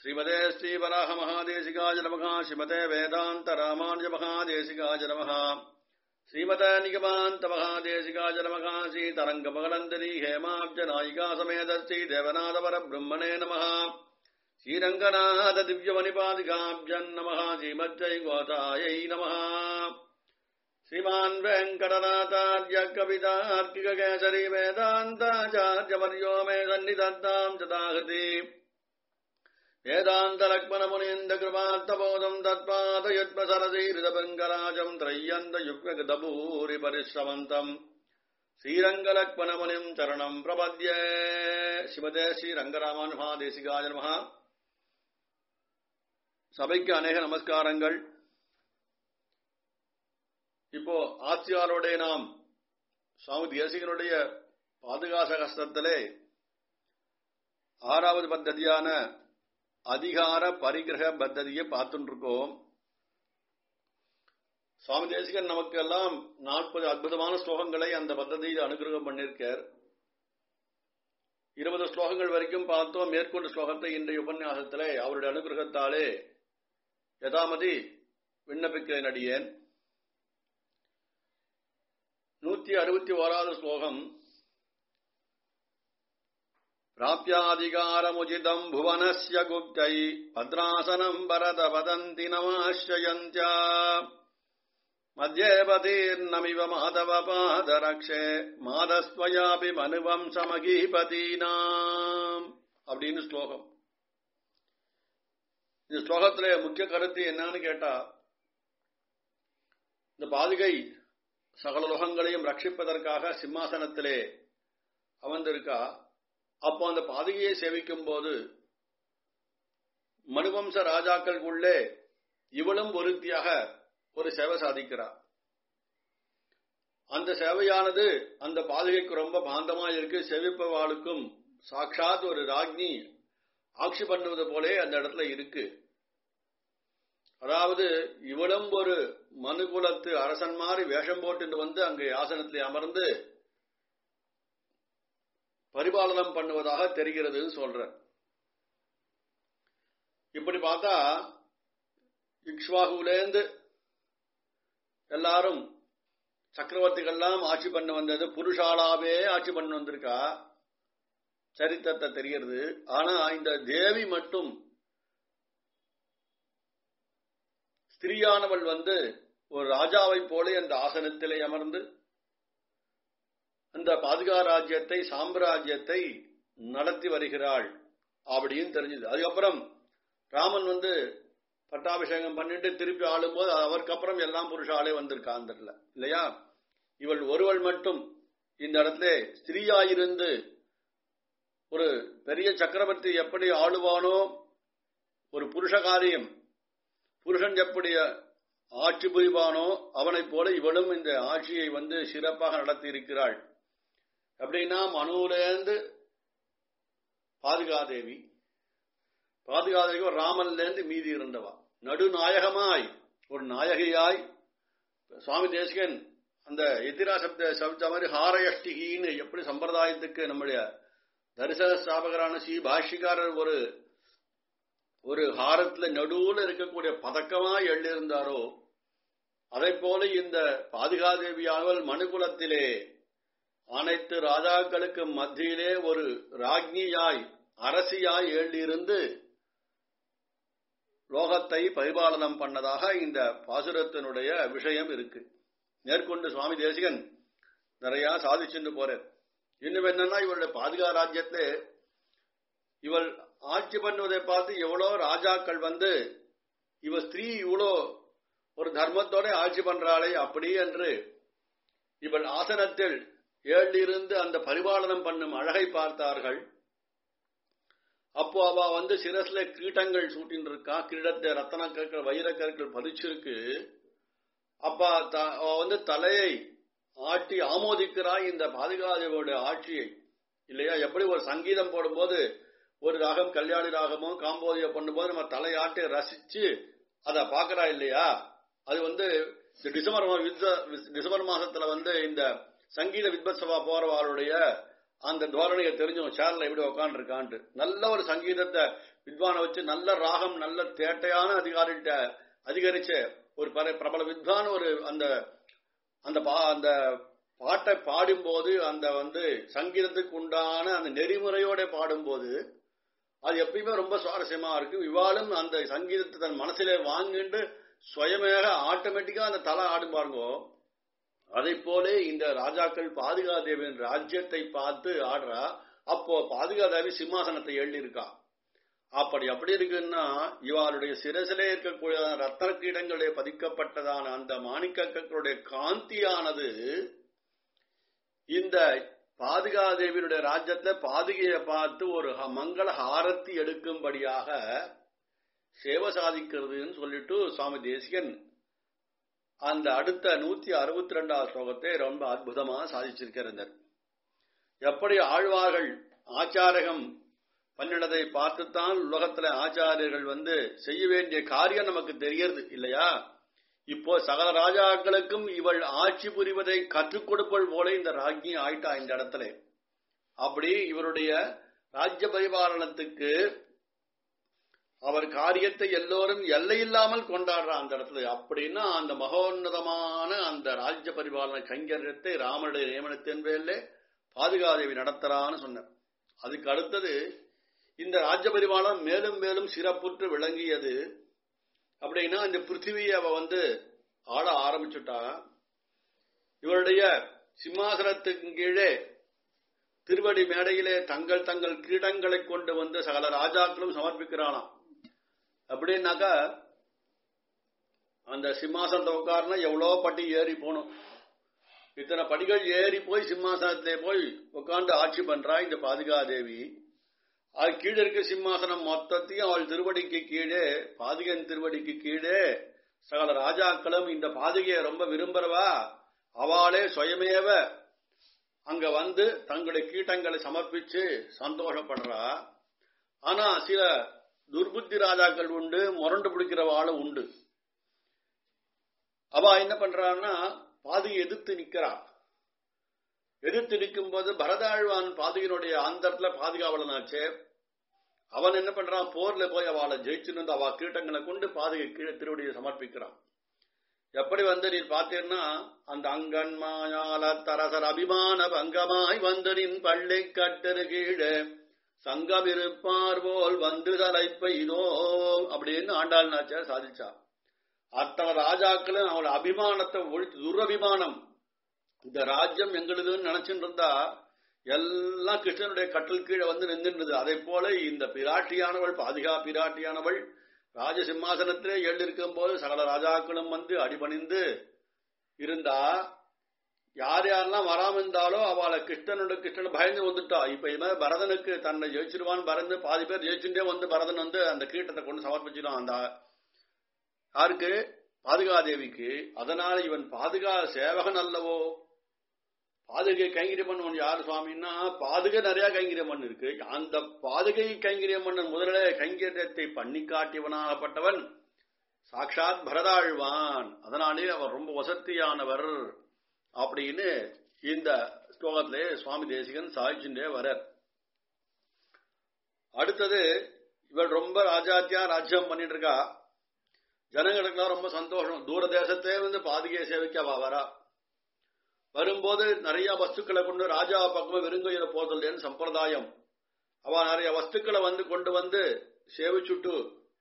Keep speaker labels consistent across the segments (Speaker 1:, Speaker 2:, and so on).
Speaker 1: ஸ்ரீமதே ஸ்ரீவராக மகாதேசிகாஜ நமகா ஸ்ரீமதே வேதாந்த ராமானுஜ மகாதேசிகாஜ நமகா ஸ்ரீமத நிகமாந்த மகாதேசிகாஜ நமகா ஸ்ரீதரங்க மகநந்தினி ஹேமாப்ஜ நாயிகா சமேத ஸ்ரீ தேவநாத பரபிரம்மணே நமः ஸ்ரீரங்கநாத திவ்யமணிபாதிகாப்ஜன் நமः ஸ்ரீமஜ்ஜை கோதாயை நமः श्रीमान् वेङ्कटनाथार्य कवितार्किककेसरी वेदान्ताचार्यवर्यो मे सन्निधत्ताम् चदाहति वेदान्तलक्ष्मणमुनीन्द्रकृपार्थबोधम् तत्पादयुग्मसरसीहृदभृङ्गराजम् त्रय्यन्तयुग्मकृतभूरि परिश्रमन्तम् श्रीरङ्गलक्ष्मणमुनिम् चरणम् प्रपद्ये श्रीमते ஸ்ரீரங்கராமானுமாதேசிகாய நமः சபைக்கு அநேக நமஸ்காரங்கள் இப்போ ஆட்சியாரோட நாம் சுவாமி தேசிகனுடைய பாதுகாச கஷ்டத்திலே ஆறாவது பத்ததியான அதிகார பரிகிரக பத்ததியை பார்த்துட்டு இருக்கோம் சுவாமி தேசிகன் நமக்கு எல்லாம் நாற்பது அற்புதமான ஸ்லோகங்களை அந்த பத்ததியில் அனுகிரகம் பண்ணியிருக்கார் இருபது ஸ்லோகங்கள் வரைக்கும் பார்த்தோம் மேற்கொண்ட ஸ்லோகத்தை இன்றைய உபன்யாசத்திலே அவருடைய அனுகிரகத்தாலே யதாமதி விண்ணப்பிக்கிறேன் அடியேன் நூத்தி அறுபத்தி ஓராவது ஸ்லோகம் பிராப்யாதிகாரமுஜிதம் புவனஸ்ய குப்தை பத்ராசனம் பரத வதந்தி நமாश्रयन्त्या மத்தியேபதீர்ணமிவ மாதவ பாதரக்ஷே மாதஸ்வயாபி மனுவம் சமகீபதீனாம் அப்படின்னு ஸ்லோகம் இந்த ஸ்லோகத்துல முக்கிய கருத்து என்னன்னு கேட்டா இந்த பாதுகை சகல லோகங்களையும் ரட்சிப்பதற்காக சிம்மாசனத்திலே அமர்ந்திருக்கா அப்போ அந்த பாதுகையை சேவிக்கும் போது மனுவம்ச ராஜாக்களுக்குள்ளே இவளும் ஒருத்தியாக ஒரு சேவை சாதிக்கிறார் அந்த சேவையானது அந்த பாதுகைக்கு ரொம்ப பாந்தமா இருக்கு செவிப்பவாளுக்கும் சாட்சாத் ஒரு ராக்னி ஆட்சி பண்ணுவது போலே அந்த இடத்துல இருக்கு அதாவது இவளும் ஒரு மனுகுலத்து அரசன் மாதிரி வேஷம் போட்டு வந்து அங்கு ஆசனத்தில் அமர்ந்து பரிபாலனம் பண்ணுவதாக தெரிகிறதுன்னு சொல்ற இப்படி பார்த்தா இக்ஷ்வாகுலேந்து எல்லாரும் சக்கரவர்த்திகள்லாம் ஆட்சி பண்ண வந்தது புருஷாலாவே ஆட்சி பண்ண வந்திருக்கா சரித்திரத்தை தெரிகிறது ஆனா இந்த தேவி மட்டும் ஸ்திரீயானவள் வந்து ஒரு ராஜாவை போல அந்த ஆசனத்திலே அமர்ந்து அந்த பாதுகா ராஜ்யத்தை சாம்ராஜ்யத்தை நடத்தி வருகிறாள் அப்படின்னு தெரிஞ்சது அதுக்கப்புறம் ராமன் வந்து பட்டாபிஷேகம் பண்ணிட்டு திருப்பி ஆளும்போது அவருக்கு அப்புறம் எல்லாம் புருஷாலே வந்திருக்கா அந்த இடத்துல இல்லையா இவள் ஒருவள் மட்டும் இந்த இடத்துல ஸ்திரீயாயிருந்து ஒரு பெரிய சக்கரவர்த்தி எப்படி ஆளுவானோ ஒரு புருஷ காரியம் புருஷன் எப்படி ஆட்சி புரிவானோ அவனைப் போல இவளும் இந்த ஆட்சியை வந்து சிறப்பாக நடத்தி இருக்கிறாள் அப்படின்னா மனுவிலேருந்து பாதுகாதேவி பாதுகாதேவி ராமன்லேருந்து மீதி இருந்தவா நடுநாயகமாய் ஒரு நாயகியாய் சுவாமி தேசிகன் அந்த எதிரா சப்த சப்த மாதிரி ஹாரயஷ்டிகின்னு எப்படி சம்பிரதாயத்துக்கு நம்முடைய தரிசன ஸ்தாபகரான ஸ்ரீ பாஷிகாரர் ஒரு ஒரு ஹாரத்துல நடுவுல இருக்கக்கூடிய பதக்கமா எழுதியிருந்தாரோ அதை போல இந்த பாதுகாதேவியானவள் மனுகுலத்திலே அனைத்து ராஜாக்களுக்கு மத்தியிலே ஒரு ராஜ்னியாய் அரசியாய் எழுதியிருந்து லோகத்தை பரிபாலனம் பண்ணதாக இந்த பாசுரத்தினுடைய விஷயம் இருக்கு மேற்கொண்டு சுவாமி தேசிகன் நிறைய சாதிச்சுட்டு போறார் இன்னும் என்னன்னா இவருடைய பாதுகா ராஜ்யத்தை இவள் ஆட்சி பண்ணுவதை பார்த்து எவ்வளோ ராஜாக்கள் வந்து இவ ஸ்திரீ இவ்வளோ ஒரு தர்மத்தோட ஆட்சி பண்றாளே அப்படி என்று இவள் ஆசனத்தில் ஏழிலிருந்து அந்த பரிபாலனம் பண்ணும் அழகை பார்த்தார்கள் அப்போ அவ வந்து சிரஸ்ல கிரீட்டங்கள் சூட்டின்னு இருக்கா கிரீடத்தை ரத்தன கற்கள் வைர கற்கள் பதிச்சிருக்கு அப்ப அவ வந்து தலையை ஆட்டி ஆமோதிக்கிறாய் இந்த பாதுகாதேவியோட ஆட்சியை இல்லையா எப்படி ஒரு சங்கீதம் போடும்போது ஒரு ராகம் கல்யாணி ராகமோ காம்போதியோ பண்ணும்போது நம்ம தலையாட்டி ரசிச்சு அதை பாக்குறா இல்லையா அது வந்து டிசம்பர் டிசம்பர் மாசத்துல வந்து இந்த சங்கீத வித்வத்சவா போறவாளுடைய அந்த தோரணையை தெரிஞ்சோம் சேர்ல எப்படி உட்காந்துருக்கான்ட்டு நல்ல ஒரு சங்கீதத்தை வித்வானை வச்சு நல்ல ராகம் நல்ல தேட்டையான அதிகாரிகிட்ட அதிகரிச்ச ஒரு பர- பிரபல வித்வான் ஒரு அந்த அந்த பா- அந்த பாட்டை பாடும்போது அந்த வந்து சங்கீதத்துக்கு உண்டான அந்த நெறிமுறையோட பாடும்போது அது எப்பயுமே ரொம்ப சுவாரஸ்யமா இருக்கு இவாளும் அந்த சங்கீதத்தை தன் மனசிலே வாங்கிட்டு சுயமேக ஆட்டோமேட்டிக்கா அந்த தலை ஆடும் பாருங்கோ அதை போலே இந்த ராஜாக்கள் பாதுகாதேவின் ராஜ்யத்தை பார்த்து ஆடுறா அப்போ பாதுகாதேவி சிம்மாசனத்தை எழுதியிருக்கா அப்படி அப்படி இருக்குன்னா இவாளுடைய சிரசிலே இருக்கக்கூடிய ரத்தன கீடங்களே பதிக்கப்பட்டதான அந்த மாணிக்கங்களுடைய காந்தியானது இந்த பாதுகாதேவியுடைய ராஜ்யத்துல பாதுகையை பார்த்து ஒரு ஹ- மங்கள ஹாரத்தி எடுக்கும்படியாக சேவை சாதிக்கிறதுன்னு சொல்லிட்டு சுவாமி தேசிகன் அந்த அடுத்த நூத்தி அறுபத்தி ரெண்டாவது ஸ்லோகத்தை ரொம்ப அற்புதமா சாதிச்சிருக்கிறார் எப்படி ஆழ்வார்கள் ஆச்சாரகம் பண்ணினதை பார்த்துத்தான் உலகத்துல ஆச்சாரியர்கள் வந்து செய்ய வேண்டிய காரியம் நமக்கு தெரியறது இல்லையா இப்போ சகல ராஜாக்களுக்கும் இவள் ஆட்சி புரிவதை கற்றுக் கொடுப்பள் போல இந்த ராஜ்ஞி ஆயிட்டா இந்த இடத்துல அப்படி இவருடைய ராஜ்ய பரிபாலனத்துக்கு அவர் காரியத்தை எல்லோரும் எல்லையில்லாமல் கொண்டாடுறா அந்த இடத்துல அப்படின்னா அந்த மகோன்னதமான அந்த ராஜ்ய பரிபாலன கைங்கரியத்தை ராமனுடைய நியமனத்தின் பேர்ல பாதுகாதேவி நடத்துறான்னு சொன்னார் அதுக்கு அடுத்தது இந்த ராஜ்ய பரிபாலனம் மேலும் மேலும் சிறப்புற்று விளங்கியது அப்படின்னா இந்த பிருத்திவியை அவ வந்து ஆள ஆரம்பிச்சுட்டா இவருடைய சிம்மாசனத்துக்கு கீழே திருவடி மேடையிலே தங்கள் தங்கள் கீடங்களை கொண்டு வந்து சகல ராஜாக்களும் சமர்ப்பிக்கிறானாம் அப்படின்னாக்கா அந்த சிம்மாசனத்தை உட்காருனா எவ்வளோ பட்டி ஏறி போகணும் இத்தனை படிகள் ஏறி போய் சிம்மாசனத்திலே போய் உட்கார்ந்து ஆட்சி பண்றா இந்த பாதுகாதேவி அது கீழே இருக்க சிம்மாசனம் மொத்தத்தையும் அவள் திருவடிக்கு கீழே பாதுகன் திருவடிக்கு கீழே சகல ராஜாக்களும் இந்த பாதுகையை ரொம்ப விரும்புறவா அவளே சுயமேவ அங்க வந்து தங்களுடைய கீட்டங்களை சமர்ப்பிச்சு சந்தோஷப்படுறா ஆனா சில துர்புத்தி ராஜாக்கள் உண்டு முரண்டு பிடிக்கிறவாளும் உண்டு அவ என்ன பண்றான்னா பாதுகை எதிர்த்து நிக்கிறா எதிர்த்து நிற்கும் போது பரதாழ்வான் பாதுகையினுடைய அந்தரத்துல பாதுகாவலனாச்சே அவன் என்ன பண்றான் போர்ல போய் அவளை ஜெயிச்சுன்னு வந்து அவ கீட்டங்களை கொண்டு பாதுகை கீழே திருவடியை சமர்ப்பிக்கிறான் எப்படி வந்து நீ பார்த்தீங்கன்னா அந்த அங்கன் மாயால தரசர் அபிமான பங்கமாய் வந்து நின் பள்ளி கட்டரு கீழே சங்கம் இருப்பார் போல் வந்து தலைப்ப இதோ அப்படின்னு ஆண்டாள் நாச்சியார் சாதிச்சா அத்தனை ராஜாக்களும் அவளோட அபிமானத்தை ஒழித்து துரபிமானம் இந்த ராஜ்யம் எங்களுதுன்னு நினைச்சுட்டு இருந்தா எல்லாம் கிருஷ்ணனுடைய கட்டல் கீழே வந்து நின்றுருந்தது அதே போல இந்த பிராட்டியானவள் பாதுகா பிராட்டியானவள் ராஜசிம்மாசனத்திலே எழுந்திருக்கும் போது சகல ராஜாக்களும் வந்து அடிபணிந்து இருந்தா யார் யாரெல்லாம் வராம இருந்தாலோ அவளை கிருஷ்ணனோட கிருஷ்ணன் பயந்து வந்துட்டா இப்ப இது மாதிரி பரதனுக்கு தன்னை ஜெயிச்சிருவான் பறந்து பாதி பேர் ஜெயிச்சுட்டே வந்து பரதன் வந்து அந்த கீட்டத்தை கொண்டு சமர்ப்பிச்சிடும் அந்த யாருக்கு பாதுகாதேவிக்கு அதனால இவன் பாதுகா சேவகன் அல்லவோ பாதுகை கைங்கரிய பண்ணவன் யார் சுவாமின்னா பாதுகை நிறைய கைங்கரிய மண் இருக்கு அந்த பாதுகை கைங்கரிய மன்னன் முதலே கைங்கரியத்தை பண்ணி காட்டியவனாகப்பட்டவன் சாட்சாத் பரதாழ்வான் அதனாலே அவர் ரொம்ப வசத்தியானவர் அப்படின்னு இந்த ஸ்லோகத்திலே சுவாமி தேசிகன் சாதிச்சுட்டே வர அடுத்தது இவள் ரொம்ப ராஜாத்தியா ராஜ்யம் பண்ணிட்டு இருக்கா ஜனங்களுக்கெல்லாம் ரொம்ப சந்தோஷம் தூர தேசத்தே வந்து பாதுகையை சேவிக்க அவ வரா வரும்போது நிறைய வஸ்துக்களை கொண்டு ராஜா பக்கமா விருங்கையில போதல்லேன்னு சம்பிரதாயம் அவ நிறைய வஸ்துக்களை வந்து கொண்டு வந்து சேவிச்சுட்டு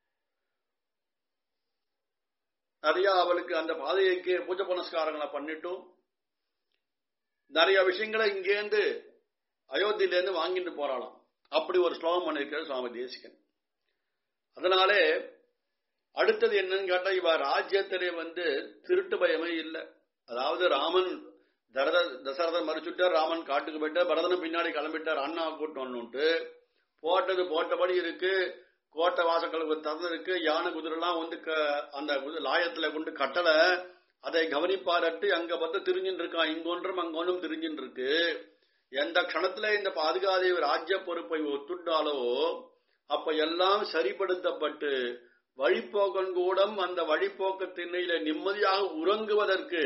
Speaker 1: நிறைய அவளுக்கு அந்த பாதைக்கு பூஜை புனஸ்காரங்களை பண்ணிட்டும் நிறைய விஷயங்களை இங்கேருந்து அயோத்தியிலேருந்து வாங்கிட்டு போறாளாம் அப்படி ஒரு ஸ்லோகம் பண்ணிருக்கிறார் சுவாமி தேசிகன் அதனாலே அடுத்தது என்னன்னு கேட்டா இவ ராஜ்யத்திலே வந்து திருட்டு பயமே இல்லை அதாவது ராமன் தரத தசரதன் மறுச்சுட்டார் ராமன் காட்டுக்கு போயிட்டார் பரதனும் பின்னாடி கிளம்பிட்டார் அண்ணா கூட்டம்னுட்டு போட்டது போட்டபடி இருக்கு கோட்டை வாசக்களுக்கு திறந்து இருக்கு யானை குதிரைலாம் வந்து க- அந்த குதி- லாயத்துல கொண்டு கட்டளை அதை கவனிப்பாரட்டு அங்க பார்த்து திரிஞ்சுட்டு இருக்கான் இங்கொன்றும் அங்கொன்றும் திரிஞ்சுட்டு இருக்கு எந்த க்ஷணத்துல இந்த பாதுகாதேவி ராஜ்ய பொறுப்பை ஒத்துட்டாலோ அப்ப எல்லாம் சரிப்படுத்தப்பட்டு வழிப்போக்கன் கூடம் அந்த வழிப்போக்க திண்ணையில நிம்மதியாக உறங்குவதற்கு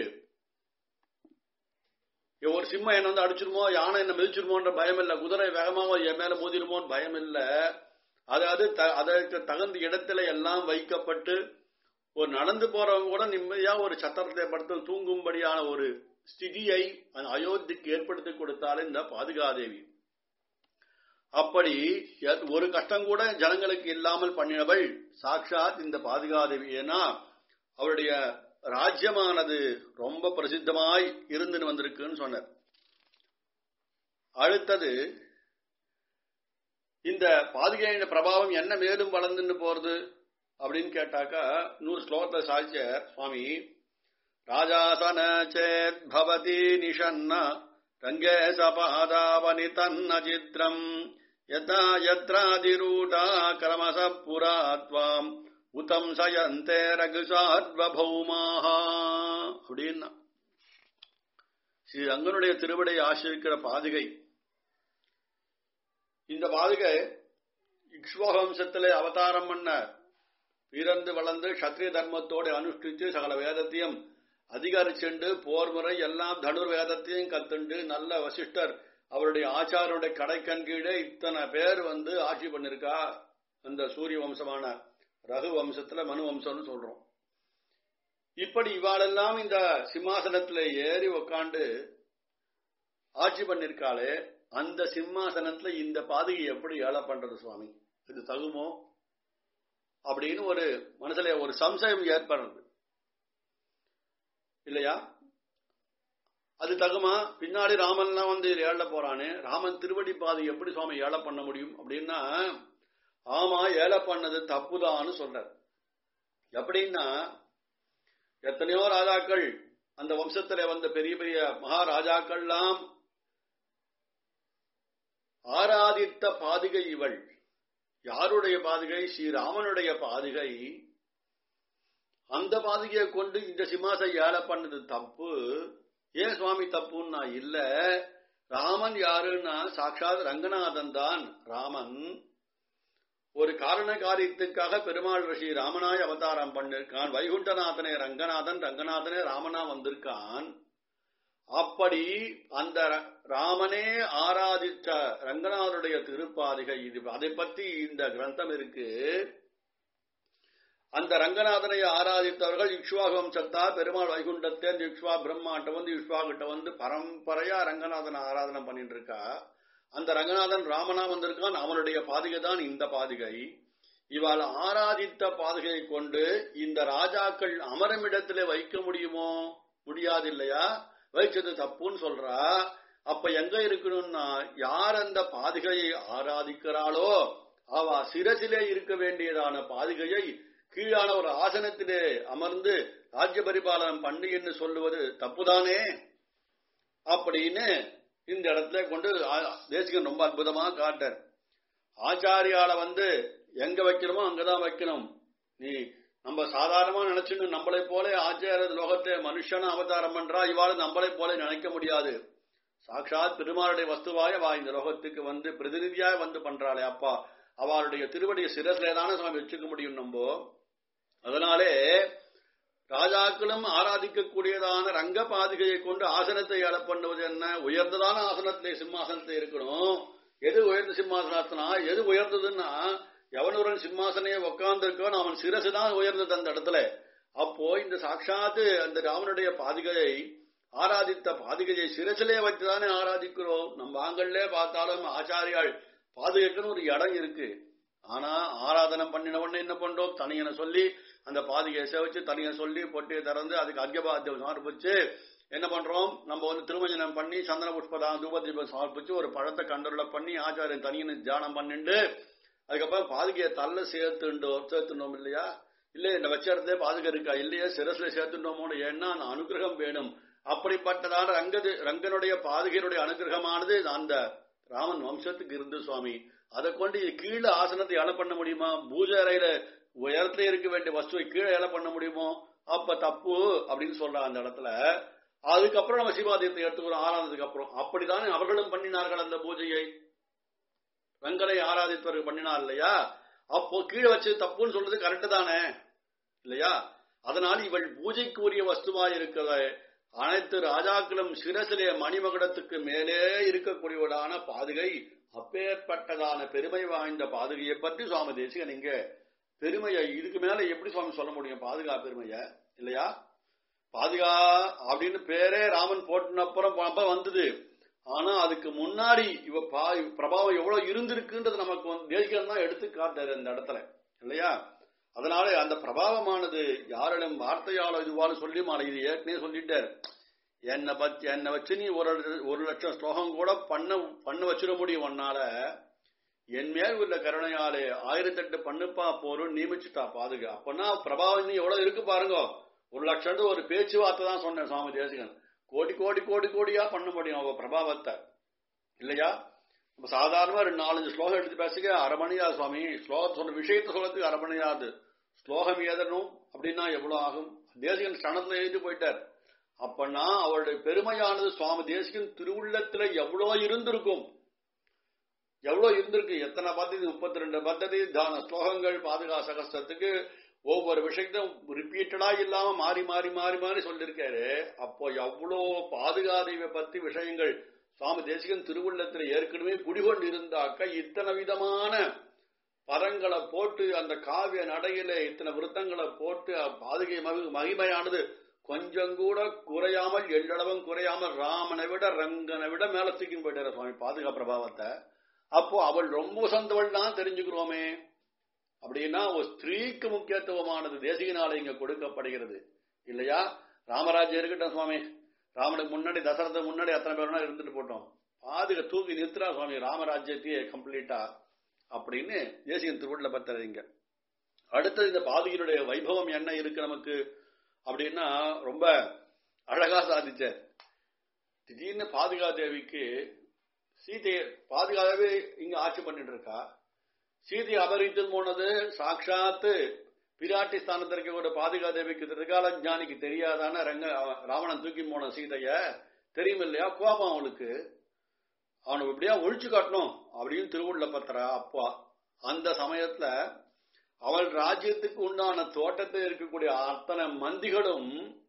Speaker 1: ஒரு சிம்மம் என்ன வந்து அடிச்சிருமோ யானை என்ன மிதிச்சிருமோன்ற பயம் இல்ல குதிரை வேகமாக என் மேல மோதிருமோன்னு பயம் இல்ல அதாவது த- அதற்கு தகுந்த இடத்துல எல்லாம் வைக்கப்பட்டு ஒரு நடந்து போறவங்க கூட நிம்மதியா ஒரு சத்திரத்தை படுத்து தூங்கும்படியான ஒரு ஸ்திதியை அந்த அயோத்திக்கு ஏற்படுத்தி கொடுத்தாலே இந்த பாதுகாதேவி அப்படி எ- ஒரு கஷ்டம் கூட ஜனங்களுக்கு இல்லாமல் பண்ணினவள் சாட்சாத் இந்த பாதுகாதேவி ஏன்னா அவருடைய ராஜ்யமானது ரொம்ப பிரசித்தமாய் இருந்துன்னு வந்திருக்குன்னு சொன்னார் அடுத்தது இந்த பாதுகையின் பிரபாவம் என்ன மேலும் வளர்ந்துன்னு போறது அப்படின்னு கேட்டாக்கா நூறு ஸ்லோகத்தை சாதிச்சார் சுவாமி ராஜாசன சேத் பவதி நிஷன்ன ரங்கே சபாதாவனி தன்ன சித்திரம் யதா யத்ராதிரூடா கிரமச புரா த்வாம் உதம் சயந்தே ரகுசார்வபௌமாக அப்படின்னா ஸ்ரீ ரங்கனுடைய திருவிடை ஆசிரிக்கிற பாதுகை இந்த பாதுகை இக்ஷ்வம்சத்திலே அவதாரம் பண்ண பிறந்து வளர்ந்து சத்திரிய தர்மத்தோடு அனுஷ்டித்து சகல வேதத்தையும் அதிகரிச்சுண்டு போர் முறை எல்லாம் தனுர் வேதத்தையும் கத்துண்டு நல்ல வசிஷ்டர் அவருடைய ஆச்சாரோட கடைக்கண் கீழே இத்தனை பேர் வந்து ஆட்சி பண்ணிருக்கா அந்த சூரிய வம்சமான ரகு வம்சத்துல மனு வம்சம்னு சொல்றோம் இப்படி இவாளெல்லாம் இந்த சிம்மாசனத்துல ஏறி உக்காண்டு ஆட்சி பண்ணிருக்காளே அந்த சிம்மாசனத்துல இந்த பாதுகை எப்படி ஏழை பண்றது சுவாமி இது தகுமோ அப்படின்னு ஒரு மனசுல ஒரு சம்சயம் ஏற்படுறது இல்லையா அது தகுமா பின்னாடி ராமன்லாம் வந்து ஏழ போறானே ராமன் திருவடி பாதை எப்படி சுவாமி ஏழை பண்ண முடியும் அப்படின்னா ஆமா ஏழை பண்ணது தப்புதான்னு சொல்றார் எப்படின்னா எத்தனையோ ராஜாக்கள் அந்த வம்சத்துல வந்த பெரிய பெரிய மகாராஜாக்கள்லாம் ஆராதித்த பாதுகை இவள் யாருடைய பாதுகை ஸ்ரீராமனுடைய பாதுகை அந்த பாதுகையை கொண்டு இந்த சிம்மாசை ஏழை பண்ணது தப்பு ஏன் சுவாமி தப்புன்னா இல்ல ராமன் யாருன்னா சாட்சாத் ரங்கநாதன் தான் ராமன் ஒரு காரண காரியத்துக்காக பெருமாள் ரிஷி ராமனாய் அவதாரம் பண்ணிருக்கான் வைகுண்டநாதனே ரங்கநாதன் ரங்கநாதனே ராமனா வந்திருக்கான் அப்படி அந்த ர- ராமனே ஆராதித்த ரங்கநாதனுடைய திருப்பாதிகை இது அதை பத்தி இந்த கிரந்தம் இருக்கு அந்த ரங்கநாதனை ஆராதித்தவர்கள் இக்ஷ்வாகு வம்சத்தா பெருமாள் வைகுண்டத்தே இந்த இக்ஷ்வா பிரம்மாட்ட வந்து இக்ஷ்வா கிட்ட வந்து பரம்பரையா ரங்கநாதனை ஆராதனை பண்ணிட்டு இருக்கா அந்த ரங்கநாதன் ராமனா வந்திருக்கான் அவனுடைய பாதிகை தான் இந்த பாதிகை இவாள் ஆராதித்த பாதுகையை கொண்டு இந்த ராஜாக்கள் அமரமிடத்திலே வைக்க முடியுமோ முடியாது இல்லையா வைச்சது தப்புன்னு சொல்றா அப்ப எங்க இருக்கணும்னா யார் அந்த பாதுகையை ஆராதிக்கிறாளோ அவ சிரசிலே இருக்க வேண்டியதான பாதுகையை கீழான ஒரு ஆசனத்திலே அமர்ந்து ராஜ்ய பரிபாலனம் பண்ணு என்று சொல்லுவது தப்புதானே அப்படின்னு இந்த இடத்துல கொண்டு ஆ- தேசிகன் ரொம்ப அற்புதமா காட்டார் ஆச்சாரியால வந்து எங்க வைக்கணுமோ அங்கதான் வைக்கணும் நீ நம்ம சாதாரணமா நினைச்சுன்னு நம்மளை போல ஆச்சாரிய லோகத்தை மனுஷன அவதாரம் பண்றா இவாள் நம்மளை போல நினைக்க முடியாது சாட்சாத் பெருமாளுடைய வஸ்துவாய வா இந்த லோகத்துக்கு வந்து பிரதிநிதியாய் வந்து பண்றாளே அப்பா அவளுடைய திருவடிய சிரசிலே தானே சுவாமி வச்சுக்க முடியும் நம்ம அதனாலே ராஜாக்களும் ஆராதிக்கக்கூடியதான ரங்க பாதுகையை கொண்டு ஆசனத்தை ஏழ பண்ணுவது என்ன உயர்ந்ததான ஆசனத்திலே சிம்மாசனத்தை இருக்கணும் எது உயர்ந்த சிம்மாசனத்தினா எது உயர்ந்ததுன்னா எவனொருவன் சிம்மாசனையே உட்கார்ந்திருக்கான் அவன் சிரசு தான் உயர்ந்தது அந்த இடத்துல அப்போ இந்த சாட்சாத்து அந்த ராமனுடைய பாதுகையை ஆராதித்த பாதுகையை சிரசிலே வச்சுதானே ஆராதிக்கிறோம் நம்ம ஆங்கள்லே பார்த்தாலும் ஆச்சாரியால் பாதுகைக்குன்னு ஒரு இடம் இருக்கு ஆனா ஆராதனை பண்ணின உடனே என்ன பண்றோம் தனியனை சொல்லி அந்த பாதுகையை சேவிச்சு தனியனை சொல்லி பொட்டியை திறந்து அதுக்கு அர்க்கபாத்தியம் சமர்ப்பிச்சு என்ன பண்றோம் நம்ம வந்து திருமஞ்சனம் பண்ணி சந்தன புஷ்பதான தூபதீபம் சமர்ப்பிச்சு ஒரு பழத்தை கண்டருள பண்ணி ஆச்சாரியன் தனியனை தியானம் பண்ணிண்டு அதுக்கப்புறம் பாதுகையை தள்ள சேர்த்துண்டோ சேர்த்துட்டோம் இல்லையா இல்ல இந்த வச்ச இடத்துல பாதுகை இருக்கா இல்லையா சிரஸ்ல சேர்த்துட்டோமோன்னு ஏன்னா அந்த அனுகிரகம் வேணும் அப்படிப்பட்டதான ரங்கது ரங்கனுடைய பாதுகையினுடைய அனுகிரகமானது அந்த ராமன் வம்சத்துக்கு இருந்து சுவாமி அதை கொண்டு இது கீழே ஆசனத்தை இலை பண்ண முடியுமா பூஜை அறையில உயரத்துல இருக்க வேண்டிய வஸ்துவை கீழே இலை பண்ண முடியுமோ அப்ப தப்பு அப்படின்னு சொல்றான் அந்த இடத்துல அதுக்கப்புறம் நம்ம சிவாதீயத்தை எடுத்துக்கிறோம் ஆராதனத்துக்கு அப்புறம் அப்படித்தானே அவர்களும் பண்ணினார்கள் அந்த பூஜையை ரங்கனை ஆராதித்தவர்கள் பண்ணினார் இல்லையா அப்போ கீழே வச்சு தப்புன்னு சொல்றது கரெக்டு தானே இல்லையா அதனால் இவள் பூஜைக்குரிய வஸ்துவாய் இருக்கிற அனைத்து ராஜாக்களும் சிரசிலே மணிமகுடத்துக்கு மேலே இருக்கக்கூடியவளான பாதுகை அப்பேற்பட்டதான பெருமை வாய்ந்த பாதுகையை பற்றி சுவாமி தேசிகன் இங்க பெருமையை இதுக்கு மேல எப்படி சுவாமி சொல்ல முடியும் பாதுகா பெருமைய இல்லையா பாதுகா அப்படின்னு பேரே ராமன் போட்டினப்புறம் அப்ப வந்தது ஆனா அதுக்கு முன்னாடி இவ பா பிரபாவம் எவ்வளவு இருந்திருக்குன்றது நமக்கு வந்து தேசிகன் தான் எடுத்து காட்டாரு அந்த இடத்துல இல்லையா அதனால அந்த பிரபாவமானது யாரிடம் வார்த்தையால இதுவாலும் சொல்லி மாற இது ஏற்கனவே சொல்லிட்டார் என்னை பத்தி என்னை வச்சு நீ ஒரு ஒரு லட்சம் ஸ்லோகம் கூட பண்ண பண்ண வச்சிட முடியும் உன்னால என் மேல் உள்ள கருணையாலே ஆயிரத்தெட்டு பண்ணுப்பா போரும் நியமிச்சுட்டா பாதுகா அப்பன்னா பிரபாவம் நீ எவ்வளவு இருக்கு பாருங்க ஒரு லட்சம் ஒரு பேச்சுவார்த்தை தான் சொன்னேன் சுவாமி தேசிகன் கோடி கோடி கோடி கோடியா பண்ண முடியும் அவ பிரபாவத்தை இல்லையா நம்ம சாதாரணமா ரெண்டு நாலஞ்சு ஸ்லோகம் எடுத்து பேசுக அரை மணியா சுவாமி ஸ்லோகம் சொன்ன விஷயத்த சொல்றதுக்கு அரை மணியாது ஸ்லோகம் ஏதனும் அப்படின்னா எவ்வளவு ஆகும் தேசிகன் சனத்துல எழுதி போயிட்டார் அப்பன்னா அவருடைய பெருமையானது சுவாமி தேசிகன் திருவுள்ளத்துல எவ்வளவு இருந்திருக்கும் எவ்வளவு இருந்திருக்கு எத்தனை பத்ததி முப்பத்தி ரெண்டு பத்ததி தான ஸ்லோகங்கள் பாதுகா சகஸ்திரத்துக்கு ஒவ்வொரு விஷயத்தையும் ரிப்பீட்டடா இல்லாம மாறி மாறி மாறி மாறி சொல்லிருக்காரு அப்போ எவ்வளோ பாதுகாதேவை பத்தி விஷயங்கள் சுவாமி தேசிகன் திருவுள்ளத்துல ஏற்கனவே குடிகொண்டு இருந்தாக்க இத்தனை விதமான பதங்களை போட்டு அந்த காவிய நடையில இத்தனை விருத்தங்களை போட்டு பாதுகை மகிமையானது கொஞ்சம் கூட குறையாமல் எல்லளவும் குறையாமல் ராமனை விட ரங்கனை விட மேல தூக்கி போயிட்டார சுவாமி பாதுகா பிரபாவத்தை அப்போ அவள் ரொம்ப சந்தவள் தான் தெரிஞ்சுக்கிறோமே அப்படின்னா ஒரு ஸ்திரீக்கு முக்கியத்துவமானது தேசிகனால இங்க கொடுக்கப்படுகிறது இல்லையா ராமராஜ்யம் இருக்கட்டும் சுவாமி ராமனுக்கு முன்னாடி தசரத்துக்கு முன்னாடி அத்தனை பேர் இருந்துட்டு போட்டோம் பாதுக தூக்கி நிறுத்துறா சுவாமி ராமராஜ்யத்தையே கம்ப்ளீட்டா அப்படின்னு தேசிகன் திருவள்ள பத்திரீங்க அடுத்தது இந்த பாதுகையினுடைய வைபவம் என்ன இருக்கு நமக்கு அப்படின்னா ரொம்ப அழகா சாதிச்சார் திடீர்னு பாதுகா தேவிக்கு சீதையை பாதுகாவே இங்க ஆட்சி பண்ணிட்டு இருக்கா சீதை அபரித்து போனது சாட்சாத்து பிராட்டி ஸ்தானத்திற்கு ஒரு பாதுகா தேவிக்கு திருகால ஞானிக்கு தெரியாதான ரங்க ராவணன் தூக்கி போன சீதைய தெரியும் இல்லையா கோபம் அவளுக்கு அவனுக்கு இப்படியா ஒழிச்சு காட்டணும் அப்படின்னு திருவுள்ள பத்திரா அப்பா அந்த சமயத்துல அவள் ராஜ்யத்துக்கு உண்டான தோட்டத்தில் இருக்கக்கூடிய அத்தனை மந்திகளும்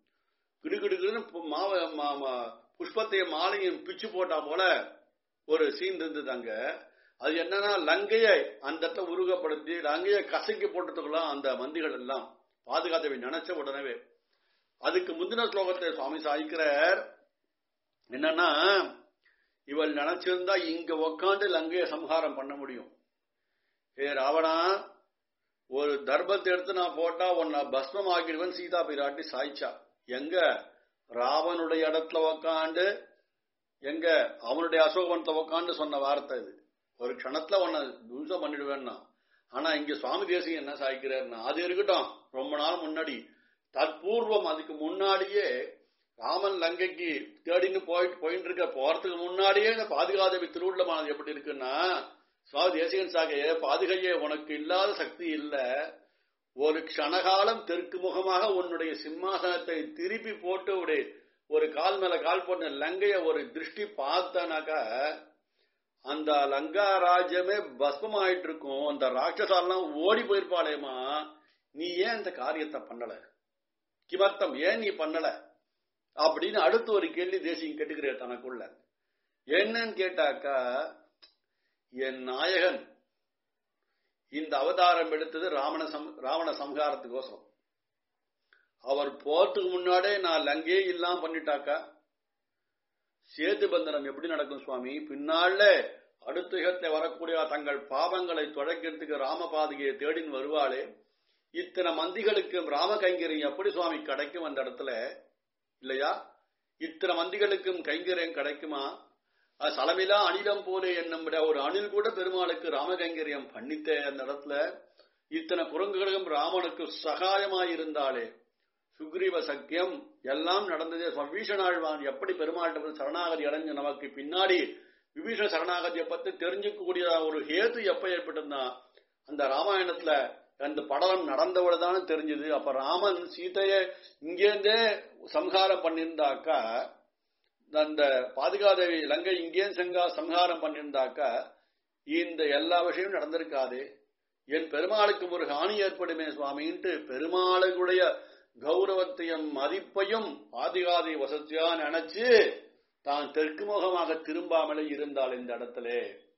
Speaker 1: கிடுகிடுன்னு புஷ்பத்தையும் மாலையும் பிச்சு போட்டா போல ஒரு சீன் இருந்தது அங்க அது என்னன்னா லங்கையை அந்த இடத்துல உருகப்படுத்தி லங்கையை கசக்கி போட்டதுக்குலாம் அந்த மந்திகள் எல்லாம் பாதுகாத்தவை நினைச்ச உடனே அதுக்கு முந்தின ஸ்லோகத்தை சுவாமி சாய்க்கிறார் என்னன்னா இவள் நினைச்சிருந்தா இங்க உக்காந்து லங்கையை சம்ஹாரம் பண்ண முடியும் ஏ ராவணா ஒரு தர்பத்தை எடுத்து நான் போட்டா உன்னை பஸ்மம் ஆக்கிடுவேன் சீதா பிராட்டி சாய்ச்சா எங்க ராவனுடைய இடத்துல உக்காண்டு எங்க அவனுடைய அசோகவனத்தை உக்காண்டு சொன்ன வார்த்தை இது ஒரு க்ஷணத்துல உன்னை தும்சம் பண்ணிடுவேன்னா ஆனா இங்க சுவாமி தேசியம் என்ன சாய்க்கிறாருன்னா அது இருக்கட்டும் ரொம்ப நாள் முன்னாடி தற்பூர்வம் அதுக்கு முன்னாடியே ராமன் லங்கைக்கு தேடின்னு போயிட்டு போயிட்டு இருக்க போறதுக்கு முன்னாடியே இந்த பாதுகாதவி திருவுள்ளமானது எப்படி இருக்குன்னா சுவாமி தேசிகன் சாகையே பாதுகையே உனக்கு இல்லாத சக்தி இல்ல ஒரு க்ஷணகாலம் தெற்கு முகமாக உன்னுடைய சிம்மாசனத்தை திருப்பி போட்டு உடைய ஒரு கால் மேல கால் போட்ட லங்கைய ஒரு திருஷ்டி பார்த்தனாக்கா அந்த லங்கா ராஜ்யமே பஸ்மம் ஆயிட்டு இருக்கும் அந்த ராட்சசாலாம் ஓடி போயிருப்பாளேமா நீ ஏன் இந்த காரியத்தை பண்ணல கிமர்த்தம் ஏன் நீ பண்ணல அப்படின்னு அடுத்து ஒரு கேள்வி தேசியம் கேட்டுக்கிற தனக்குள்ள என்னன்னு கேட்டாக்கா என் நாயகன் இந்த அவதாரம் எடுத்தது ராவண சம் ராவண சம்ஹாரத்துக்கோசரம் அவர் போறதுக்கு முன்னாடியே நான் லங்கே இல்லாம பண்ணிட்டாக்கா சேது பந்தனம் எப்படி நடக்கும் சுவாமி பின்னால அடுத்த யுகத்தை வரக்கூடிய தங்கள் பாவங்களை தொடக்கிறதுக்கு ராமபாதிகையை தேடின்னு வருவாளே இத்தனை மந்திகளுக்கு ராம கைங்கரியம் எப்படி சுவாமி கிடைக்கும் அந்த இடத்துல இல்லையா இத்தனை மந்திகளுக்கும் கைங்கரியம் கிடைக்குமா சலமிலா அணிலம் போலே என்னும் ஒரு அணில் கூட பெருமாளுக்கு ராம கைங்கரியம் பண்ணித்தே அந்த இடத்துல இத்தனை குரங்குகளும் ராமனுக்கு சகாயமாயிருந்தாளே சுக்ரீவ சக்கியம் எல்லாம் நடந்ததே விபீஷணாழ்வான் எப்படி பெருமாள் சரணாகதி அடைஞ்சு நமக்கு பின்னாடி விபீஷண சரணாகதியை பத்தி தெரிஞ்சுக்கக்கூடிய ஒரு ஹேத்து எப்ப ஏற்பட்டிருந்தா அந்த ராமாயணத்துல அந்த படம் நடந்தவளதான தெரிஞ்சது அப்ப ராமன் சீதைய இங்கேருந்தே சம்ஹாரம் பண்ணியிருந்தாக்கா அந்த பாதுகாதேவி லங்கை இங்கே சங்கா சம்ஹாரம் பண்ணியிருந்தாக்கா இந்த எல்லா விஷயமும் நடந்திருக்காது என் பெருமாளுக்கு ஒரு ஹானி ஏற்படுமே சுவாமின்ட்டு பெருமாளுடைய கௌரவத்தையும் மதிப்பையும் பாதுகாதை வசதியா நினைச்சு தான் தெற்கு முகமாக திரும்பாமலே இருந்தாள் இந்த இடத்துல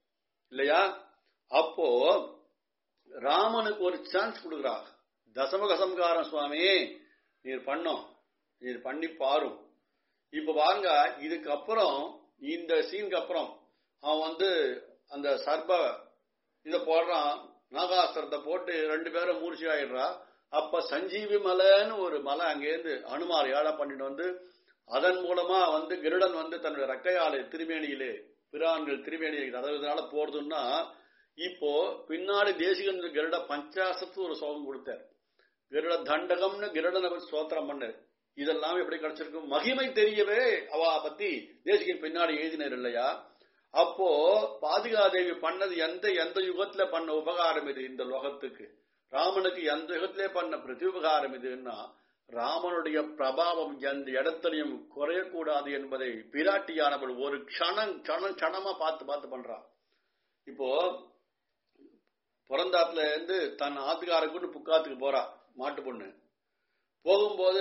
Speaker 1: இல்லையா அப்போ ராமனுக்கு ஒரு சான்ஸ் கொடுக்குறா தசமக சம்காரம் சுவாமி நீர் பண்ணோம் நீர் பண்ணி பாரும் இப்ப வாங்க இதுக்கப்புறம் இந்த சீனுக்கு அப்புறம் அவன் வந்து அந்த சர்ப இத போடுறான் நாகாஸ்திரத்தை போட்டு ரெண்டு பேரும் மூர்ச்சி ஆயிடுறா அப்ப சஞ்சீவி மலைன்னு ஒரு மலை அங்கேருந்து அனுமார் ஏழை பண்ணிட்டு வந்து அதன் மூலமா வந்து கிருடன் வந்து தன்னுடைய ரக்கையாலே திருமேனியிலே பிரான்கள் திருமேனியை அதனால போறதுன்னா இப்போ பின்னாடி தேசிகன் கருட பஞ்சாசத்து ஒரு சோகம் கொடுத்தார் கருட தண்டகம்னு கிருடனை சோத்திரம் பண்ணார் இதெல்லாம் எப்படி கிடைச்சிருக்கும் மகிமை தெரியவே அவ பத்தி தேசிகன் பின்னாடி எழுதினர் இல்லையா அப்போ பாதுகாதேவி பண்ணது எந்த எந்த யுகத்துல பண்ண உபகாரம் இது இந்த லோகத்துக்கு ராமனுக்கு எந்த யுகத்திலே பண்ண பிரதியுபகாரம் இதுன்னா ராமனுடைய பிரபாவம் எந்த இடத்துலையும் குறையக்கூடாது என்பதை பிராட்டியானவள் ஒரு க்ஷணம் க்ஷணம் க்ஷணமா பார்த்து பார்த்து பண்றா இப்போ பிறந்தாத்துல இருந்து தன் ஆத்துக்காரக்குன்னு புக்காத்துக்கு போறா மாட்டு பொண்ணு போகும்போது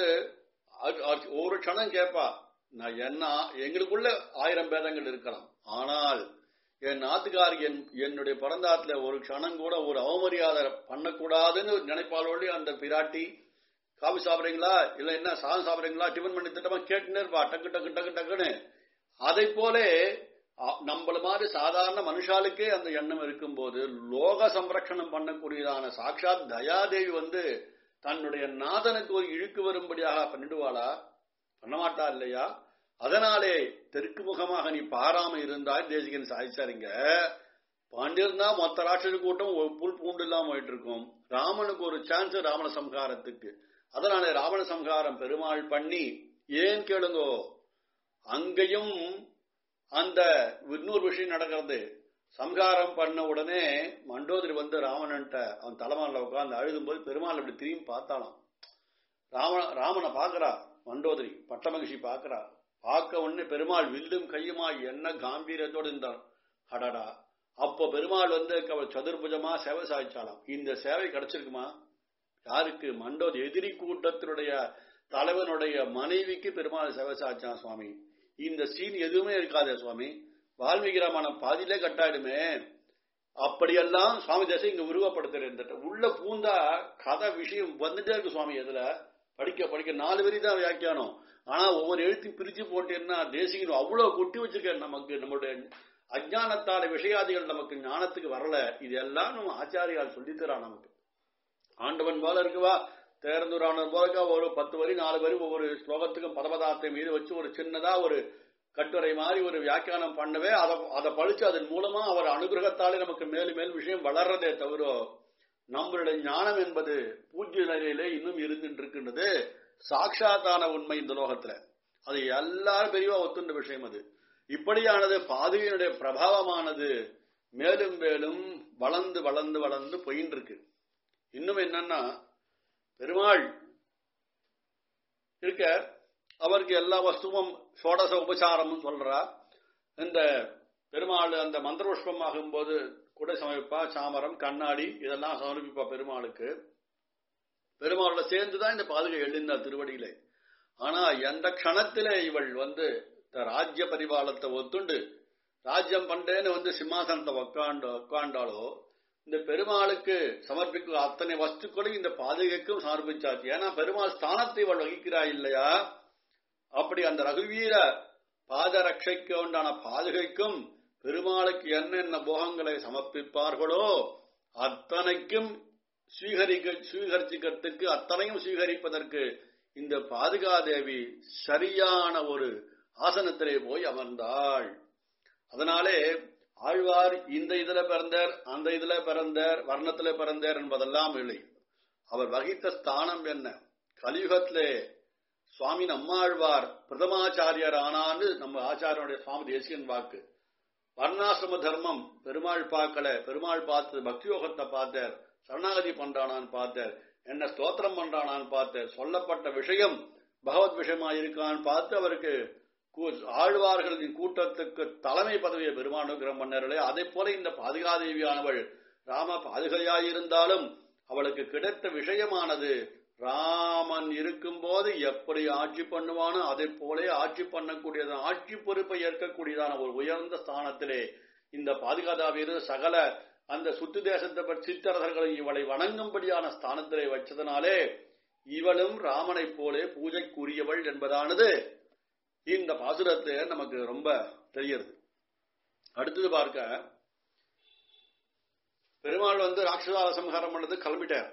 Speaker 1: ஒரு க்ஷணம் கேட்பா நான் என்ன எங்களுக்குள்ள ஆயிரம் பேதங்கள் இருக்கலாம் ஆனால் என் நாத்துக்காரி என் என்னுடைய பிறந்தாத்துல ஒரு க்ஷணம் கூட ஒரு அவமரியாதை பண்ணக்கூடாதுன்னு நினைப்பாளோடு அந்த பிராட்டி காபி சாப்பிடுறீங்களா இல்ல என்ன சாதம் சாப்பிடுறீங்களா டிஃபன் பண்ணி திட்டமா கேட்டுனே இருப்பா டக்கு டக்கு டக்கு டக்குன்னு அதை போல நம்மள மாதிரி சாதாரண மனுஷாளுக்கே அந்த எண்ணம் இருக்கும்போது லோக சம்ரட்சணம் பண்ணக்கூடியதான சாட்சாத் தயாதேவி வந்து தன்னுடைய நாதனுக்கு ஒரு இழுக்கு வரும்படியாக பண்ணிடுவாளா பண்ண மாட்டா இல்லையா அதனாலே தெற்கு முகமாக நீ பாராம இருந்தால் தேசிகன் சாதிச்சாருங்க பாண்டியிருந்தா மொத்த ராட்சச கூட்டம் புல் பூண்டு இல்லாம போயிட்டு இருக்கும் ராமனுக்கு ஒரு சான்ஸ் ராவண சம்ஹாரத்துக்கு அதனால ராவண சம்ஹாரம் பெருமாள் பண்ணி ஏன் கேளுங்கோ அங்கேயும் அந்த இன்னொரு விஷயம் நடக்கிறது சம்ஹாரம் பண்ண உடனே மண்டோதரி வந்து ராவணன்ட்ட அவன் தலைமையில உட்காந்து அழுதும்போது பெருமாள் அப்படி திரும்பி பார்த்தாலாம் ராம ராமனை பாக்குறா மண்டோதரி பட்ட மகிழ்ச்சி பாக்குறா பார்க்க உடனே பெருமாள் வில்லும் கையுமா என்ன காம்பீரியத்தோடு இருந்தார் அடடா அப்போ பெருமாள் வந்து அவள் சதுர்புஜமா சேவை சாதிச்சாலாம் இந்த சேவை கிடைச்சிருக்குமா யாருக்கு மண்டோத் எதிரி கூட்டத்தினுடைய தலைவனுடைய மனைவிக்கு பெருமாள் சேவை சாதிச்சான் சுவாமி இந்த சீன் எதுவுமே இருக்காதே சுவாமி வால்மீகி ராமாயணம் பாதியிலே கட்டாயிடுமே அப்படியெல்லாம் சுவாமி தேசம் இங்க உருவப்படுத்துற உள்ள பூந்தா கதை விஷயம் வந்துட்டே இருக்கு சுவாமி எதுல படிக்க படிக்க நாலு வரி தான் வியாக்கியானம் ஆனா ஒவ்வொரு எழுத்தையும் பிரிச்சு போட்டேன்னா தேசிகன் அவ்வளவு கொட்டி வச்சிருக்க நமக்கு நம்மளுடைய அஜானத்தால விஷயாதிகள் நமக்கு ஞானத்துக்கு வரல இதெல்லாம் நம்ம ஆச்சாரியால் சொல்லித்தரா நமக்கு ஆண்டவன் போல இருக்குவா தேர்ந்தூரானவன் போல ஒரு பத்து வரி நாலு வரி ஒவ்வொரு ஸ்லோகத்துக்கும் பதபதார்த்தை மீது வச்சு ஒரு சின்னதா ஒரு கட்டுரை மாதிரி ஒரு வியாக்கியானம் பண்ணவே அதை அதை பழிச்சு அதன் மூலமா அவர் அனுகிரகத்தாலே நமக்கு மேலும் மேலும் விஷயம் வளர்றதே தவிர நம்மளுடைய ஞானம் என்பது பூஜ்ய நிலையிலே இன்னும் இருந்துட்டு இருக்கின்றது சாட்சாத்தான உண்மை இந்த லோகத்துல அது எல்லாரும் பெரியவா ஒத்துண்ட விஷயம் அது இப்படியானது பாதுகையினுடைய பிரபாவமானது மேலும் மேலும் வளர்ந்து வளர்ந்து வளர்ந்து போயின்னு இருக்கு இன்னும் என்னன்னா பெருமாள் இருக்க அவருக்கு எல்லா வஸ்துவும் சோடச உபசாரமும் சொல்றா இந்த பெருமாள் அந்த மந்திரபுஷ்பம் ஆகும்போது குடை சமைப்பா சாமரம் கண்ணாடி இதெல்லாம் சமர்ப்பிப்பா பெருமாளுக்கு பெருமாளோட சேர்ந்துதான் இந்த பாதுகை எழுந்தார் திருவடியிலே ஆனா எந்த க்ஷணத்திலே இவள் வந்து ராஜ்ய பரிபாலத்தை ஒத்துண்டு ராஜ்யம் பண்றேன்னு வந்து சிம்மாசனத்தை உட்காண்டு உட்காண்டாலோ இந்த பெருமாளுக்கு சமர்ப்பிக்கும் அத்தனை வஸ்துக்களையும் இந்த பாதுகைக்கும் சமர்ப்பிச்சாச்சு ஏன்னா பெருமாள் ஸ்தானத்தை இவள் வகிக்கிறாய் இல்லையா அப்படி அந்த ரகுவீர பாதரட்சைக்கு உண்டான பாதுகைக்கும் பெருமாளுக்கு என்னென்ன போகங்களை சமர்ப்பிப்பார்களோ அத்தனைக்கும் ஸ்வீகரிக்க ஸ்வீகரிச்சுக்கிறதுக்கு அத்தனையும் ஸ்வீகரிப்பதற்கு இந்த பாதுகாதேவி சரியான ஒரு ஆசனத்திலே போய் அமர்ந்தாள் அதனாலே ஆழ்வார் இந்த இதுல பிறந்தார் அந்த இதுல பிறந்தார் வர்ணத்துல பிறந்தார் என்பதெல்லாம் இல்லை அவர் வகித்த ஸ்தானம் என்ன கலியுகத்திலே சுவாமி நம்மாழ்வார் பிரதமாச்சாரியர் ஆனான்னு நம்ம ஆச்சாரியனுடைய சுவாமி தேசியன் வாக்கு வர்ணாசிரம தர்மம் பெருமாள் பார்க்கல பெருமாள் பார்த்து பக்தி யோகத்தை பார்த்தார் சரணாகதி பண்றானான்னு பார்த்தார் என்ன ஸ்தோத்திரம் பண்றானான்னு பார்த்தார் சொல்லப்பட்ட விஷயம் பகவத் விஷயமா இருக்கான்னு பார்த்து அவருக்கு ஆழ்வார்களின் கூட்டத்துக்கு தலைமை பதவியை பெருமானுகிரம் பண்ணார்களே அதை போல இந்த பாதுகாதேவியானவள் ராம பாதுகையாயிருந்தாலும் அவளுக்கு கிடைத்த விஷயமானது ராமன் இருக்கும்போது எப்படி ஆட்சி பண்ணுவானோ அதை போல ஆட்சி பண்ணக்கூடியதான ஆட்சி பொறுப்பை ஏற்கக்கூடியதான ஒரு உயர்ந்த ஸ்தானத்திலே இந்த பாதுகாதாவீர் சகல அந்த சுத்து தேசத்தை பற்றி சித்தரசர்களை இவளை வணங்கும்படியான ஸ்தானத்திலே வச்சதனாலே இவளும் ராமனைப் போலே பூஜைக்குரியவள் என்பதானது இந்த பாசுரத்தை நமக்கு ரொம்ப தெரியுது அடுத்தது பார்க்க பெருமாள் வந்து ராட்சசால சம்ஹாரம் பண்ணது கிளம்பிட்டார்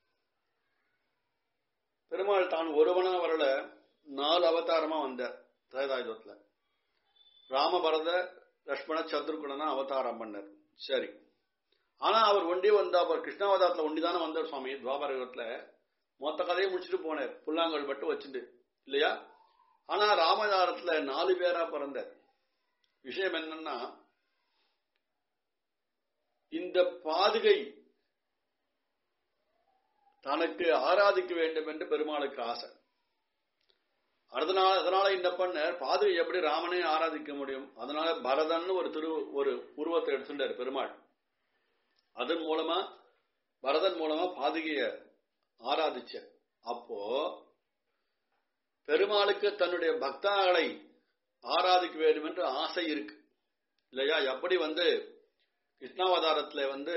Speaker 1: பெருமாள் தான் ஒருவனா வரல நாலு அவதாரமா வந்தார் திரேதாயுதத்துல ராமபரத லக்ஷ்மண சத்ருகுணனா அவதாரம் பண்ணார் சரி ஆனா அவர் ஒண்டி வந்தா அவர் கிருஷ்ணாவதாரத்துல ஒண்டிதானே வந்தார் சுவாமி துவாபர யுகத்துல மொத்த கதையை முடிச்சுட்டு போனார் புல்லாங்கல் மட்டும் வச்சுட்டு இல்லையா ஆனா ராமதாரத்துல நாலு பேரா பிறந்தார் விஷயம் என்னன்னா இந்த பாதுகை தனக்கு ஆராதிக்க வேண்டும் என்று பெருமாளுக்கு ஆசை அதனால அதனால இந்த பண்ண பாதுகை எப்படி ராமனே ஆராதிக்க முடியும் அதனால பரதன் ஒரு திரு ஒரு உருவத்தை எடுத்துட்டார் பெருமாள் அதன் மூலமா பரதன் மூலமா பாதுகைய ஆராதிச்ச அப்போ பெருமாளுக்கு தன்னுடைய பக்தாகளை ஆராதிக்க வேண்டும் என்று ஆசை இருக்கு இல்லையா எப்படி வந்து கிருஷ்ணாவதாரத்துல வந்து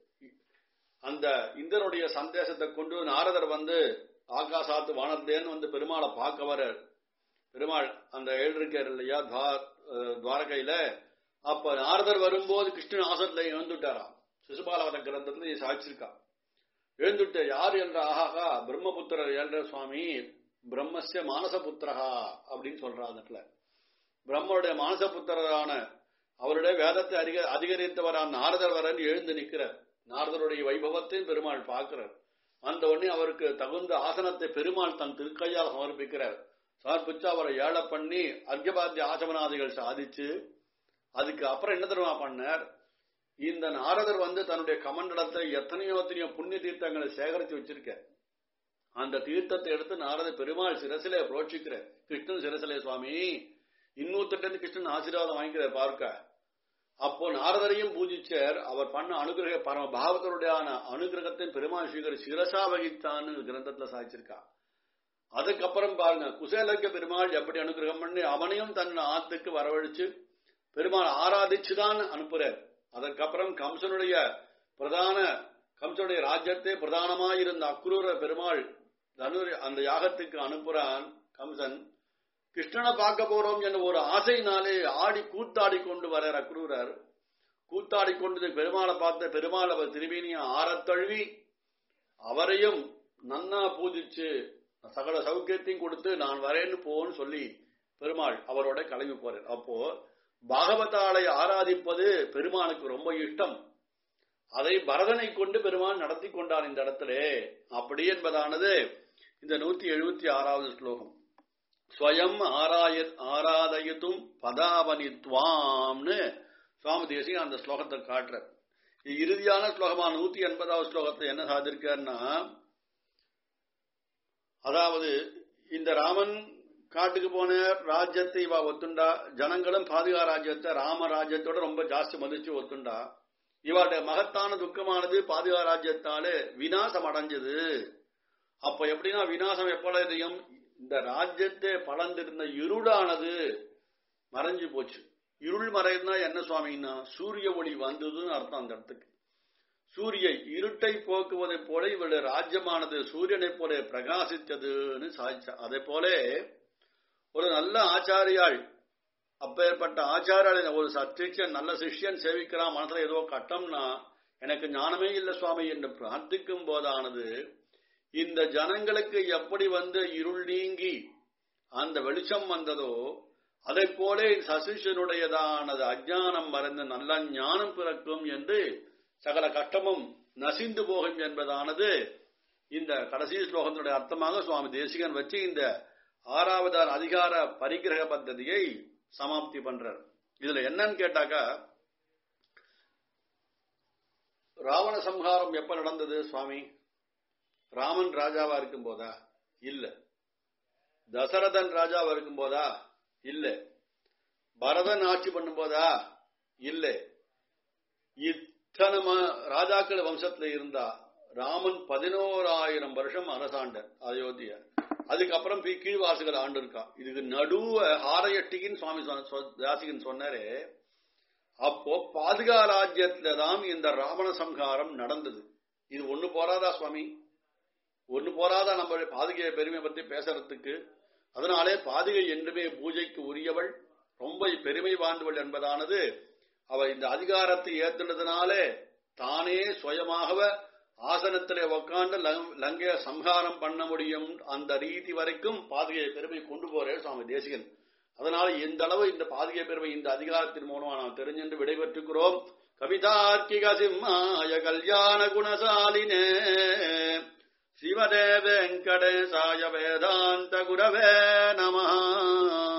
Speaker 1: அந்த இந்திரனுடைய சந்தேசத்தை கொண்டு நாரதர் வந்து ஆகாசாத்து வானத்தேன்னு வந்து பெருமாளை பார்க்க வர பெருமாள் அந்த எழுதிருக்கார் இல்லையா துவாரகையில அப்ப நாரதர் வரும்போது கிருஷ்ணன் ஆசத்துல எழுந்துட்டாராம் சிசுபாலவத கிரந்தத்துல சாட்சிருக்கா எழுந்துட்ட யார் என்ற ஆஹாகா பிரம்மபுத்திரர் என்ற சுவாமி பிரம்மஸ்ய மானசபுத்திரஹா அப்படின்னு சொல்றா அந்த இடத்துல பிரம்மனுடைய மானசபுத்திரரான அவருடைய வேதத்தை அதிக அதிகரித்தவரான நாரதர் வரன் எழுந்து நிற்கிறார் நாரதருடைய வைபவத்தையும் பெருமாள் பார்க்கிறார் அந்த உடனே அவருக்கு தகுந்த ஆசனத்தை பெருமாள் தன் திருக்கையால் சமர்ப்பிக்கிறார் சமர்ப்பிச்சு அவரை ஏழை பண்ணி அர்க்கபாத்திய ஆசமனாதிகள் சாதிச்சு அதுக்கு அப்புறம் என்ன தெரியுமா பண்ணார் இந்த நாரதர் வந்து தன்னுடைய கமண்டலத்தை எத்தனையோ எத்தனையோ புண்ணிய தீர்த்தங்களை சேகரித்து வச்சிருக்க அந்த தீர்த்தத்தை எடுத்து நாரத பெருமாள் சிரசிலே புரோட்சிக்கிற கிருஷ்ணன் சிரசிலே சுவாமி இன்னொருத்தட்டு கிருஷ்ணன் ஆசீர்வாதம் வாங்கிக்கிற பார்க்க அப்போ நாரதரையும் பூஜிச்சார் அவர் பண்ண அனுகிரக பரம பாவத்தருடைய அனுகிரகத்தை பெருமாள் ஸ்ரீகர் சிரசா வகித்தான்னு கிரந்தத்துல சாதிச்சிருக்கா அதுக்கப்புறம் பாருங்க குசேலக்க பெருமாள் எப்படி அனுகிரகம் பண்ணி அவனையும் தன் ஆத்துக்கு வரவழைச்சு பெருமாள் ஆராதிச்சுதான் அனுப்புறார் அதற்கப்புறம் கம்சனுடைய பிரதான கம்சனுடைய ராஜ்யத்தை பிரதானமாயிருந்த அக்ரூர பெருமாள் தனு அந்த யாகத்துக்கு அனுப்புறான் கம்சன் கிருஷ்ணனை பார்க்க போறோம் என்ற ஒரு ஆசையினாலே ஆடி கூத்தாடி கொண்டு வர அக்ரூரர் கூத்தாடி கொண்டு பெருமாளை பார்த்த பெருமாள் அவர் திரும்பினிய ஆரத்தழுவி அவரையும் நன்னா பூஜிச்சு சகல சௌக்கியத்தையும் கொடுத்து நான் வரேன்னு போன்னு சொல்லி பெருமாள் அவரோட கிளம்பி போறார் அப்போ பாகவதாளை ஆராதிப்பது பெருமானுக்கு ரொம்ப இஷ்டம் அதை பரதனை கொண்டு பெருமான் நடத்தி கொண்டான் இந்த இடத்துல அப்படி என்பதானது இந்த நூத்தி எழுபத்தி ஆறாவது ஸ்லோகம் ஸ்வயம் ஆராய ஆராதயத்தும் பதாவனித்வாம்னு சுவாமி தேசியம் அந்த ஸ்லோகத்தை காட்டுற இறுதியான ஸ்லோகமான நூத்தி எண்பதாவது ஸ்லோகத்தை என்ன சாதிருக்காருன்னா அதாவது இந்த ராமன் காட்டுக்கு போன ராஜ்யத்தை இவ ஒத்துண்டா ஜனங்களும் பாதுகா ராஜ்யத்தை ராம ராஜ்யத்தோட ரொம்ப ஜாஸ்தி மதிச்சு ஒத்துண்டா இவருடைய மகத்தான துக்கமானது பாதுகா ராஜ்யத்தாலே விநாசம் அடைஞ்சது அப்ப எப்படின்னா விநாசம் எப்பொழுதையும் இந்த ராஜ்யத்தை பலந்திருந்த இருளானது மறைஞ்சு போச்சு இருள் மறைந்தா என்ன சுவாமின்னா சூரிய ஒளி வந்ததுன்னு அர்த்தம் அந்த இடத்துக்கு சூரிய இருட்டை போக்குவதைப் போல இவருடைய ராஜ்யமானது சூரியனைப் போல பிரகாசித்ததுன்னு சாதிச்சா அதே போல ஒரு நல்ல ஆச்சாரியாள் அப்பேற்பட்ட ஆச்சாரியாளை ஒரு சத்திரியன் நல்ல சிஷ்யன் சேவிக்கிறான் மனசுல ஏதோ கட்டம்னா எனக்கு ஞானமே இல்லை சுவாமி என்று பிரார்த்திக்கும் போதானது இந்த ஜனங்களுக்கு எப்படி வந்து இருள் நீங்கி அந்த வெளிச்சம் வந்ததோ அதை போல சசிஷனுடையதானது அஜானம் மறந்து நல்ல ஞானம் பிறக்கும் என்று சகல கஷ்டமும் நசிந்து போகும் என்பதானது இந்த கடைசி ஸ்லோகத்தினுடைய அர்த்தமாக சுவாமி தேசிகன் வச்சு இந்த ஆறாவது அதிகார பரிகிரக பദ്ധதியை சமாப்தி பண்றார் இதுல என்னன்னு கேட்டாக்கா ராவண சம்ஹாரம் எப்ப நடந்தது சுவாமி ராமன் ராஜாவா இருக்கும் போதா இல்ல தசரதன் ராஜாவா இருக்கும் போதா இல்ல பரதன் ஆட்சி பண்ணும் போதா இல்ல இத்தனை ராஜாக்கள் வம்சத்துல இருந்தா ராமன் பதினோராயிரம் வருஷம் அரசாண்டர் அயோத்திய அதுக்கப்புறம் பி கீழ்வாசுகள் ஆண்டு இருக்கா இதுக்கு நடுவ ஹாரையட்டிகின்னு சுவாமி தாசிகன் சொன்னாரு அப்போ பாதுகா ராஜ்யத்துல தான் இந்த ராவண சம்ஹாரம் நடந்தது இது ஒண்ணு போறாதா சுவாமி ஒண்ணு போறாதா நம்ம பாதுகைய பெருமை பத்தி பேசுறதுக்கு அதனாலே பாதுகை என்றுமே பூஜைக்கு உரியவள் ரொம்ப பெருமை வாழ்ந்தவள் என்பதானது அவ இந்த அதிகாரத்தை ஏத்துனதுனாலே தானே சுயமாக ஆசனத்திலே உக்காண்டு லங்கைய சம்ஹாரம் பண்ண முடியும் அந்த ரீதி வரைக்கும் பாதுகையை பெருமை கொண்டு போறேன் சுவாமி தேசிகன் அதனால இந்த அளவு இந்த பாதுகை பெருமை இந்த அதிகாரத்தின் மூலமா நாம் தெரிஞ்சென்று விடைபெற்றுக்கிறோம் கவிதார்க்கிக சிம்மாய கல்யாண குணசாலினே சிவதே வெங்கடேசாய வேதாந்த குரவே நம